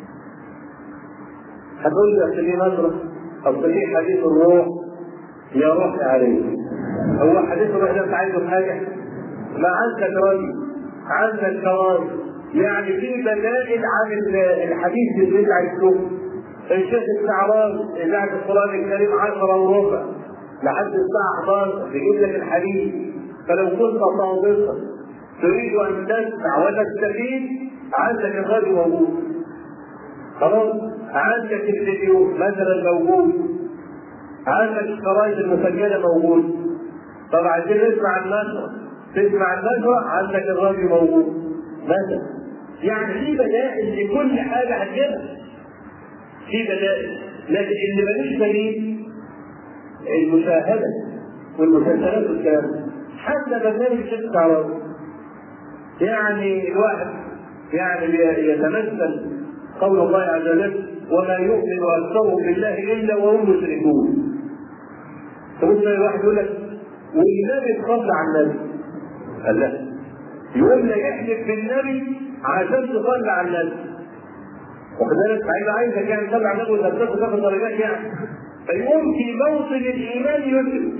هتقول لي اصل ليه نظره اصل ليه حديث الروح يا روح عليه هو حديث الروح ده انت عايزه حاجه ما عندك راجل عندك كوارث يعني في بدائل عن الحديث اللي انت عايز تشوفه الشيخ الشعراوي اذاعه القران الكريم 10 وربع لحد الساعه 11 بيجيب لك الحديث فلو كنت صادقا تريد ان تسمع وتستفيد عندك الراديو موجود خلاص عندك الفيديو مثلا موجود عندك الشرايط المسجله موجود طب عايزين نسمع النشره تسمع النشره عندك الراديو موجود مثلا يعني في بدائل لكل حاجه هتجيبها في بدائل لكن اللي ملوش دليل المشاهده والمسلسلات والكلام حتى برنامج الشيخ الشعراوي يعني الواحد يعني يتمثل قول الله عز وجل وما يؤمن اكثرهم بالله الا وهم مشركون تبص الواحد يقول لك والنبي تصلى على النبي قال لا يقول لك احلف بالنبي عشان تصلي على النبي واخد بالك عايز عايزك يعني تصلي على النبي ولا تاخد تاخد درجات يعني فيقوم في موطن الايمان يشرك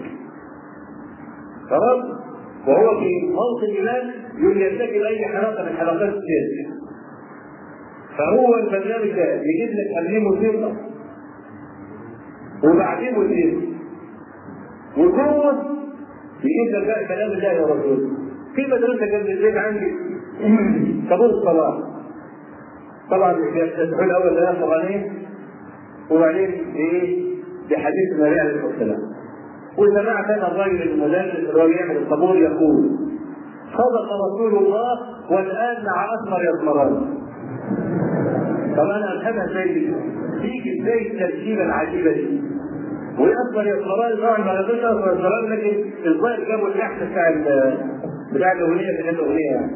خلاص وهو في موطن الايمان يرتكب اي حلقه من حلقات السياسه فهو البرنامج ده يجيب لك قبليه موسيقى وبعدين موسيقى وجوه يجيب لك بقى كلام الله ورسوله في مدرسه جنب البيت عندي طابور الصلاه طبعا بيفتتحوا الاول ثلاث اغاني وبعدين بايه؟ بحديث النبي عليه الصلاه والسلام وسمعت انا الراجل المدرس اللي هو بيعمل الطابور يقول صدق رسول الله والان مع اثمر يثمران طب انا افهمها ازاي تيجي ازاي التركيبه العجيبه دي ويأثر يثمران طبعا ما يقدرش اثمر يثمران لكن الظاهر جابوا اللحن بتاع بتاع الاغنيه في الاغنيه يعني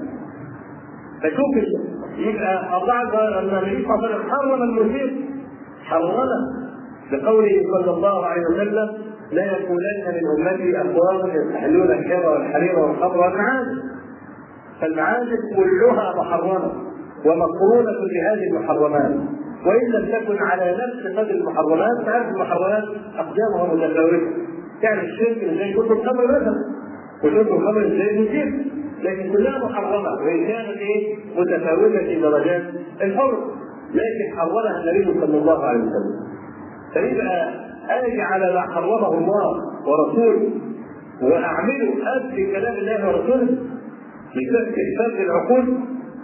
فشوف يبقى الله النبي صلى الله عليه وسلم حرم الموسيقى حرمها بقوله صلى الله عليه وسلم لا يكونن من امتي اقوام يستحلون الحر والحرير والخمر والمعازف فالمعازف كلها محرمه ومقرونه بهذه المحرمات وان لم تكن على نفس قدر المحرمات تعرف المحرمات اقدامها متفاوته تعرف الشرك زي شرب الخمر مثلا وشرب الخمر زي الموسيقى لكن كلها محرمه وان كانت ايه متفاوته في درجات الحر لكن حرمها النبي صلى الله عليه وسلم فيبقى اجي على ما حرمه الله ورسوله واعمله قبل كلام الله ورسوله لكسب كتاب العقول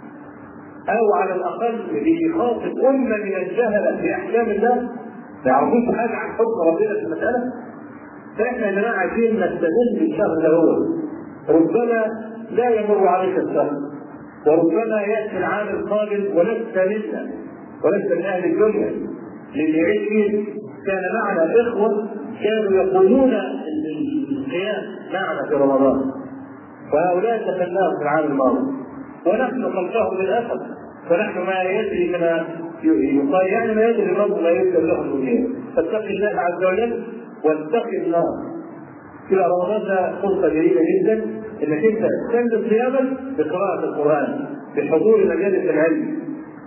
او على الاقل بيخاطب امه من الجهله في احكام الله ما يعرفوش حاجه عن حكم ربنا في المساله فاحنا يا جماعه عايزين نستغل الشهر ده هو ربما لا يمر عليك الشهر وربما ياتي العام القادم ولست منا ولست من اهل الدنيا للي يعيش فيه كان معنا اخوه كانوا يقولون القيام معنا في رمضان وهؤلاء تخلناهم في العام الماضي ونحن خلفهم للاسف فنحن ما يدري كما يقال يعني ما يدري الرب ما يذكر له المدير فاتق الله عز وجل واتق النار في رمضان ده فرصة جميلة جدا انك انت تستنجد صيامك بقراءة القرآن بحضور مجالس العلم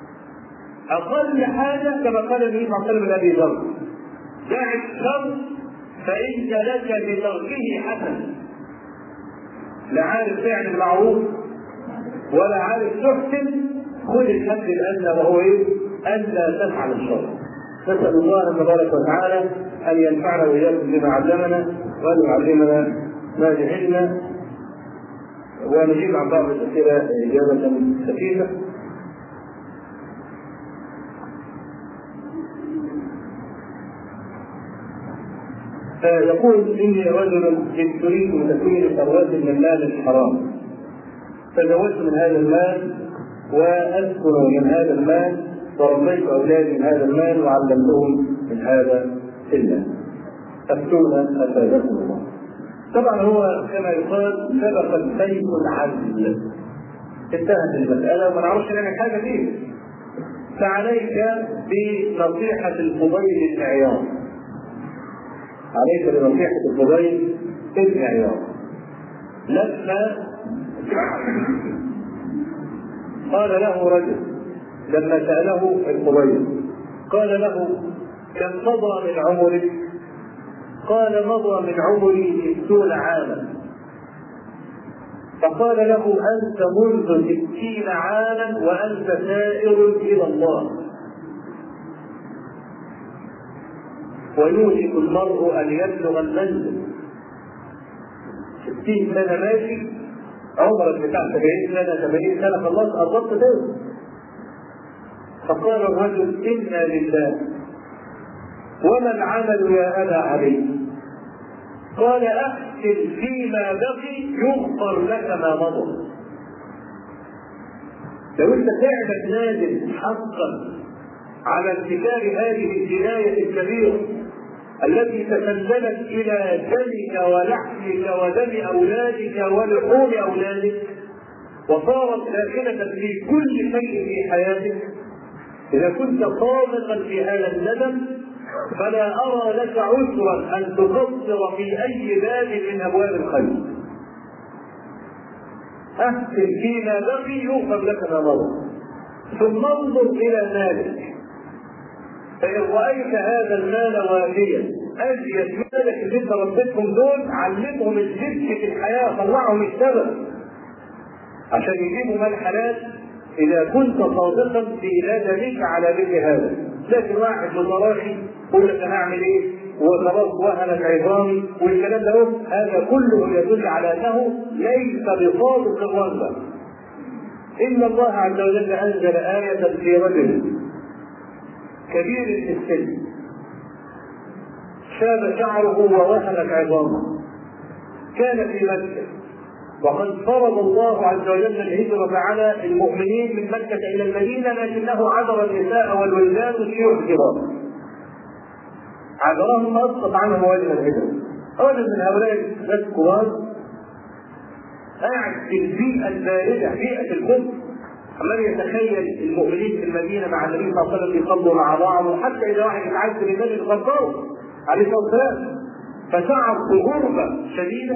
أقل حاجة كما قال النبي صلى الله عليه وسلم لأبي ذر دع الشر فإن لك بتركه حسن لا عارف فعل المعروف ولا عارف تحسن خذ الحد الأدنى وهو إيه؟ ألا تفعل الشر نسأل الله تبارك وتعالى أن ينفعنا وإياكم بما علمنا وأن يعلمنا ما جهلنا ونجيب عن بعض الأسئلة إجابة خفيفة فيقول اني رجل ان تريد تكوين ثروات من مال الحرام تزوجت من هذا المال واسكن من هذا المال وربيت اولادي من هذا المال وعلمتهم من هذا المال افتونا افادكم الله طبعا هو كما يقال سبق السيف العدل انتهت المساله وما نعرفش نعمل حاجه فيه فعليك بنصيحه الفضيل بن عياض عليك بنصيحه الفضيل بن عياض لما قال له رجل لما سأله الفضيل قال له كم مضى من عمرك؟ قال مضى من عمري ستون عاما فقال له أنت منذ ستين عاما وأنت سائر إلى الله ويوشك المرء أن يبلغ المنزل ستين سنة ماشي عمرك بتاع 70 سنة 80 سنة خلاص قربت تاني فقال الرجل إنا لله وما العمل يا أبا علي قال أحسن فيما بقي يغفر لك ما مضى لو انت فعلا نازل حقا على ارتكاب هذه الجناية الكبيرة التي تسللت إلى دمك ولحمك ودم أولادك ولحوم أولادك وصارت داخلة في كل شيء في حياتك إذا كنت صادقا في هذا الندم فلا أرى لك عذرا أن تقصر في أي باب من أبواب الخير. أحسن فيما بقي يغفر لك ما مضى. ثم انظر إلى مالك. فإن رأيت هذا المال وافيا أزيد مالك اللي أنت ربيتهم دول علمهم الزبد في الحياة طلعهم السبب عشان يجيبوا مال حلال إذا كنت صادقا في ندمك على مثل هذا لكن واحد متراخي يقول لك انا اعمل ايه؟ وخلاص وهنت عظامي والكلام ده هذا كله يدل على انه ليس بصادق الرغبه. ان الله عز وجل انزل آية في رجل كبير في السن شاب شعره ووهنت عظامه كان في مكة وقد فرض الله عز وجل الهجرة على المؤمنين من مكة إلى المدينة لكنه عذر النساء والولدان والشيوخ الكبار. عذرهم أسقط عنهم واجب الهجرة. رجل من هؤلاء الناس الكبار قاعد في البيئة الباردة بيئة الكفر عمال يتخيل المؤمنين في المدينة مع النبي صلى الله عليه وسلم يصلوا مع بعض وحتى إذا واحد يتعذب النبي يغفره عليه الصلاة والسلام فشعر بغربة شديدة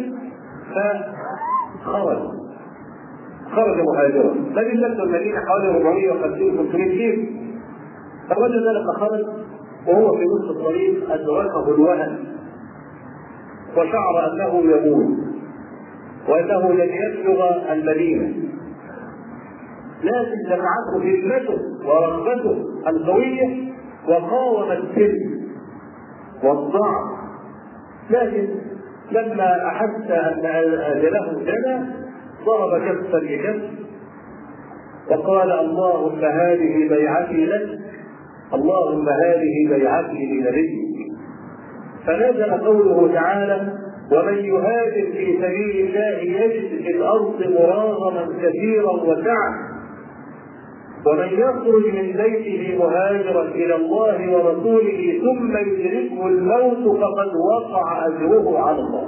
فخرج خرج مهاجرا الذي لبس المدينه حوالي 450 500 كيلو الرجل ذلك خرج وهو في نصف الطريق ادركه الوهن وشعر انه يموت وانه لن يبلغ المدينه لكن دفعته همته ورغبته القويه وقاوم السلم والضعف لكن لما احس ان اجله جنى ضرب كفا بكف وقال اللهم هذه بيعتي لك اللهم هذه بيعتي لنبيك فنزل قوله تعالى ومن يهاجر في سبيل الله يجد في الارض مراغما كثيرا وسعه ومن يخرج من بيته مهاجرا الى الله ورسوله ثم يدركه الموت فقد وقع اجره على الله.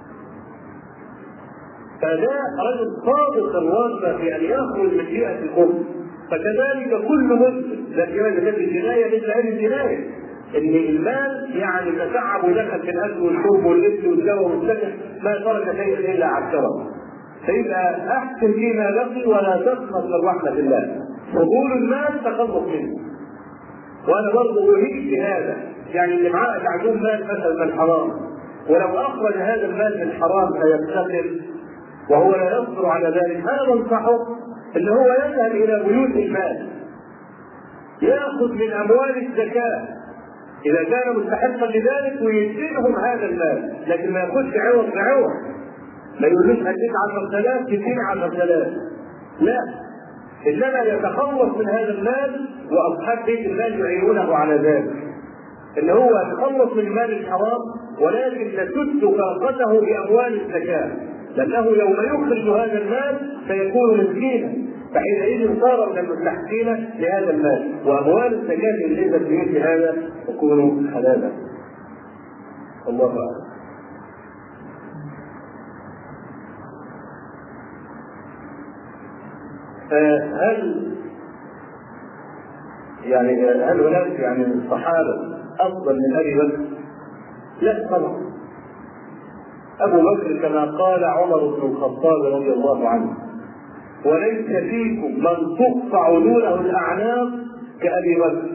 فده رجل صادق الرغبه في ان يخرج من بيئه الكفر فكذلك كل مسلم لكن كانت الجنايه مثل هذه الجنايه ان المال يعني تتعب ودخل في الاكل والشرب واللبس والدواء والسكن ما ترك شيئا الا عشره فيبقى احسن فيما بقي ولا تقنط من رحمه الله فضول المال تخلص منه وانا برضه اريد بهذا يعني اللي معاه تعجون مال مثلا من حرام ولو اخرج هذا المال من حرام فيفتقر وهو لا يصبر على ذلك انا بنصحه ان هو يذهب الى بيوت المال ياخذ من اموال الزكاه اذا كان مستحقا لذلك ويدينهم هذا المال لكن ما ياخذش عوض بعوض ما يقولوش هديك 10000 تديني 10000 لا انما يتخلص من هذا المال واصحاب بيت المال يعينونه على ذلك ان هو يتخلص من المال الحرام ولكن تسد فاقته باموال الزكاه لانه يوم يخرج هذا المال سيكون مسكينا فحينئذ صار من المستحقين لهذا المال واموال الزكاه بالنسبه لمثل هذا تكون حلالا الله اعلم هل يعني هل هناك يعني الصحابه افضل من ابي بكر؟ لا طبعا ابو بكر كما قال عمر بن الخطاب رضي الله عنه وليس فيكم من تقطع دونه الاعناق كابي بكر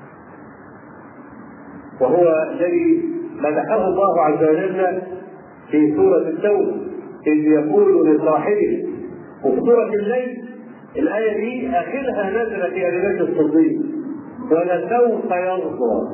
وهو الذي مدحه الله عز وجل في سوره التوبه اذ يقول لصاحبه وفي سوره الليل الآية دي آخرها نزل في أبي بكر الصديق ولسوف يرضى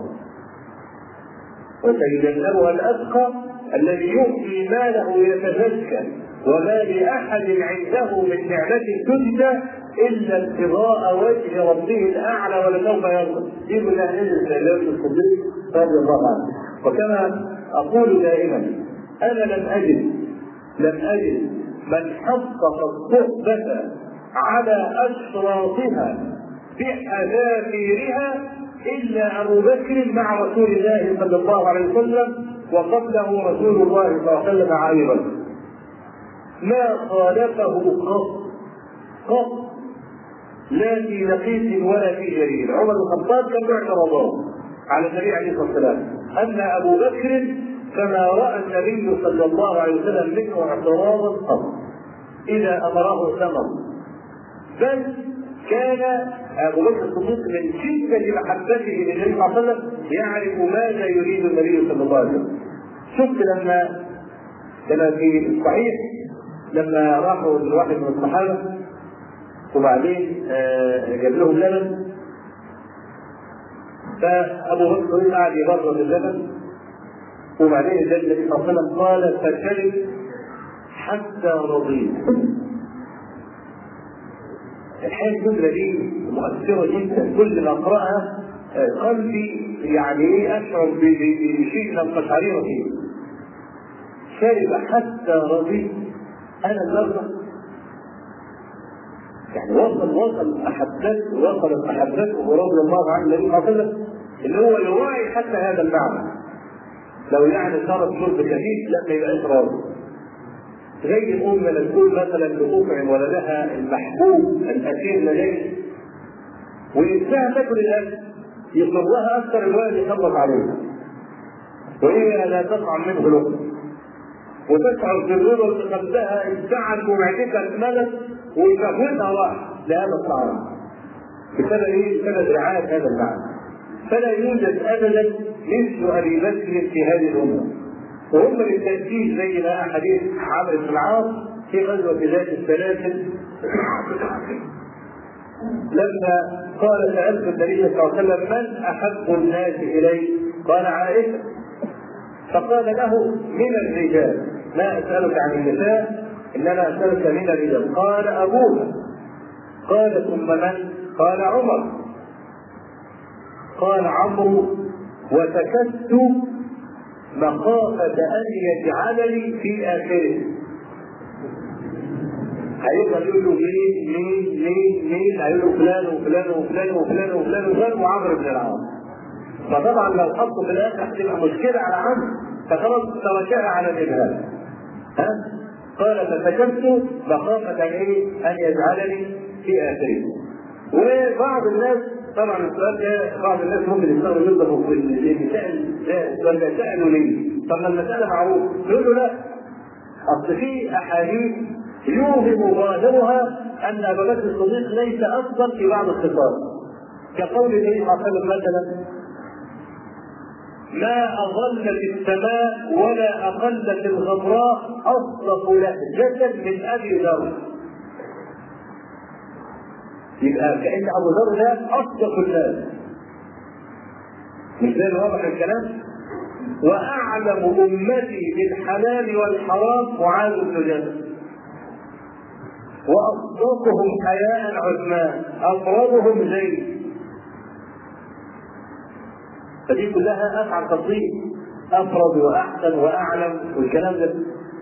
وسيجنبها الأتقى الذي يؤتي ماله يتزكى وما لأحد عنده من نعمة تجزى إلا ابتغاء وجه ربه الأعلى ولسوف يرضى دي كلها نزلت في أبي بكر الصديق رضي الله عنه وكما أقول دائما أنا لم أجد لم أجد من حقق الصحبة على أشراطها بحذافيرها إلا أبو بكر مع رسول الله صلى الله عليه وسلم وقبله رسول الله صلى الله عليه وسلم علي بكر ما خالفه قط قط لا في نقيس ولا في جرير عمر بن الخطاب كان له اعتراضات على النبي عليه الصلاه والسلام اما ابو بكر فما راى النبي صلى الله عليه وسلم منه اعتراضا قط اذا امره ثمر بل كان ابو بكر الصديق من شده محبته للنبي صلى الله عليه وسلم يعرف ماذا يريد النبي صلى الله عليه وسلم شفت لما كما في الصحيح لما راحوا لواحد من الصحابه وبعدين جاب لهم لبن فابو بكر الصديق قعد يبرد اللبن وبعدين النبي صلى الله عليه وسلم قال فشرب حتى رضيت الحياه الجمله دي مؤثره جدا كل ما اقراها قلبي يعني ايه اشعر بشيء من القشعريره فيه شرب حتى رضيت انا النهارده يعني وصل وصل محبته وصلت محبته رضي الله عنه النبي صلى الله عليه وسلم اللي هو يراعي حتى هذا المعنى لو يعني صارت شرب خفيف لا ما يبقاش راضي زي الأم لما تقول مثلا لتطعم ولدها المحبوب الأكيد لديه ونفسها تاكل الأكل يصرها أكثر الوقت يخلص عليها وهي لا تطعم منه لقمة وتشعر بالرضا اللي خدها ابتعد ومعدتها اتملت وشهوتها راح لهذا الطعام بسبب ايه؟ بسبب رعاية هذا المعنى فلا يوجد ابدا مثل ابي بكر في هذه الامه وهم بالتأكيد زي ما حديث عمرو بن العاص في غزوة ذات السلاسل لما قال سألت النبي صلى الله عليه وسلم من أحب الناس إلي؟ قال عائشة فقال له من الرجال ما أسألك عن النساء إنما أسألك من الرجال قال أبوها قال ثم من؟ قال عمر قال عمرو وسكت مخافة أن يجعلني في آخره. هيفضل يقول له مين مين مين مين هيقول له فلان وفلان وفلان وفلان وفلان وفلان وعمرو بن العاص. فطبعا لو حطوا في الاخر هتبقى مشكله على عمرو فخلاص تركها على الابهام. ها؟ قال فسكت مخافة ايه؟ أن يجعلني في آخره. وبعض الناس طبعا السؤال ده بعض الناس ممكن يستغربوا يضربوا في اللي سأل ده السؤال ده سألوا ليه؟ طب ما المسألة معروف يقول له لا أصل في أحاديث يوهم ظاهرها أن أبا بكر الصديق ليس أفضل في بعض الصفات كقول النبي صلى الله عليه وسلم مثلا ما أظل في السماء ولا أقل في الغبراء أصدق لهجة من أبي ذر يبقى كأن أبو ذر ده أصدق الناس مش ده واضح الكلام؟ وأعلم أمتي بالحلال والحرام معاذ بن جبل وأصدقهم حياء عثمان أقربهم زيد فدي كلها أفعل تفضيل افرد واحسن واعلم والكلام ده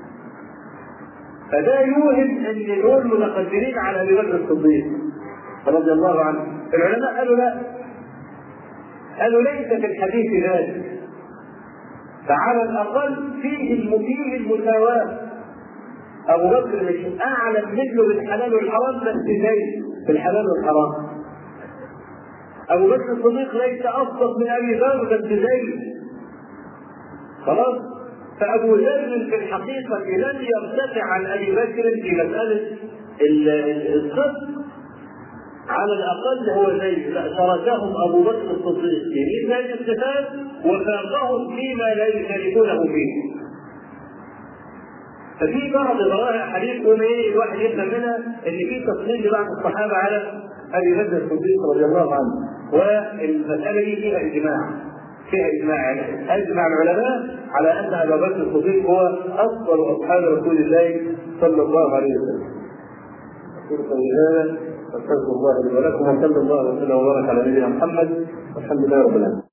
فده يوهم ان دول متقدمين على ابي بكر الصديق رضي الله عنه العلماء قالوا لا قالوا ليس في الحديث ذلك فعلى الاقل فيه فيه المساواه ابو بكر مش اعلم منه بالحلال والحرام بس زي في الحلال والحرام ابو بكر الصديق ليس افضل من ابي ذر بس زي خلاص فابو ذر في الحقيقه لم يرتفع عن ابي بكر في مساله الصدق على الاقل هو زي لا تركهم ابو بكر الصديق في هذه الصفات وفاقهم فيما لا يشاركونه فيه ففي بعض ظواهر حديث ايه الواحد يفهم منها ان في تفصيل لبعض الصحابه على ابي بكر الصديق رضي الله عنه والمساله دي فيها اجماع فيها اجماع يعني اجمع العلماء على ان ابا بكر الصديق هو افضل اصحاب رسول الله صلى الله عليه وسلم. اقول قولي هذا استغفر الله لي ولكم وصلى الله وسلم وبارك على نبينا محمد والحمد لله رب العالمين.